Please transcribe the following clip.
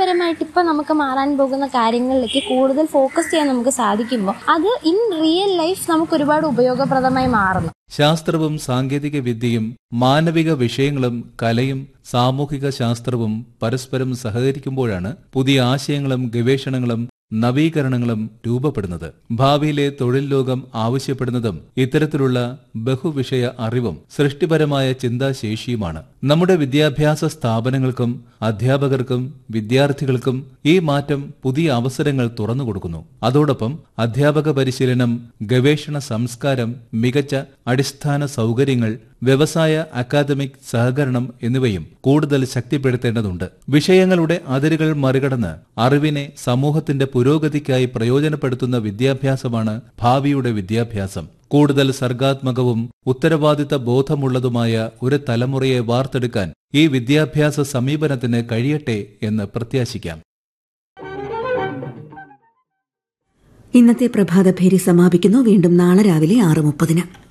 വ്യക്തിപരമായിട്ട് ഇപ്പൊ നമുക്ക് മാറാൻ പോകുന്ന കാര്യങ്ങളിലേക്ക് കൂടുതൽ ഫോക്കസ് ചെയ്യാൻ നമുക്ക് സാധിക്കുമ്പോൾ അത് ഇൻ റിയൽ ലൈഫ് നമുക്ക് ഒരുപാട് ഉപയോഗപ്രദമായി മാറുന്നു ശാസ്ത്രവും സാങ്കേതിക വിദ്യയും മാനവിക വിഷയങ്ങളും കലയും സാമൂഹിക ശാസ്ത്രവും പരസ്പരം സഹകരിക്കുമ്പോഴാണ് പുതിയ ആശയങ്ങളും ഗവേഷണങ്ങളും നവീകരണങ്ങളും രൂപപ്പെടുന്നത് ഭാവിയിലെ തൊഴിൽ ലോകം ആവശ്യപ്പെടുന്നതും ഇത്തരത്തിലുള്ള ബഹുവിഷയ അറിവും സൃഷ്ടിപരമായ ചിന്താശേഷിയുമാണ് നമ്മുടെ വിദ്യാഭ്യാസ സ്ഥാപനങ്ങൾക്കും അധ്യാപകർക്കും വിദ്യാർത്ഥികൾക്കും ഈ മാറ്റം പുതിയ അവസരങ്ങൾ തുറന്നുകൊടുക്കുന്നു അതോടൊപ്പം അധ്യാപക പരിശീലനം ഗവേഷണ സംസ്കാരം മികച്ച അടിസ്ഥാന സൗകര്യങ്ങൾ വ്യവസായ അക്കാദമിക് സഹകരണം എന്നിവയും കൂടുതൽ ശക്തിപ്പെടുത്തേണ്ടതുണ്ട് വിഷയങ്ങളുടെ അതിരുകൾ മറികടന്ന് അറിവിനെ സമൂഹത്തിന്റെ പുരോഗതിക്കായി പ്രയോജനപ്പെടുത്തുന്ന വിദ്യാഭ്യാസമാണ് ഭാവിയുടെ വിദ്യാഭ്യാസം കൂടുതൽ സർഗാത്മകവും ഉത്തരവാദിത്ത ബോധമുള്ളതുമായ ഒരു തലമുറയെ വാർത്തെടുക്കാൻ ഈ വിദ്യാഭ്യാസ സമീപനത്തിന് കഴിയട്ടെ എന്ന് പ്രത്യാശിക്കാം ഇന്നത്തെ പ്രഭാതഭേരി സമാപിക്കുന്നു വീണ്ടും നാളെ രാവിലെ ആറ് മുപ്പതിന്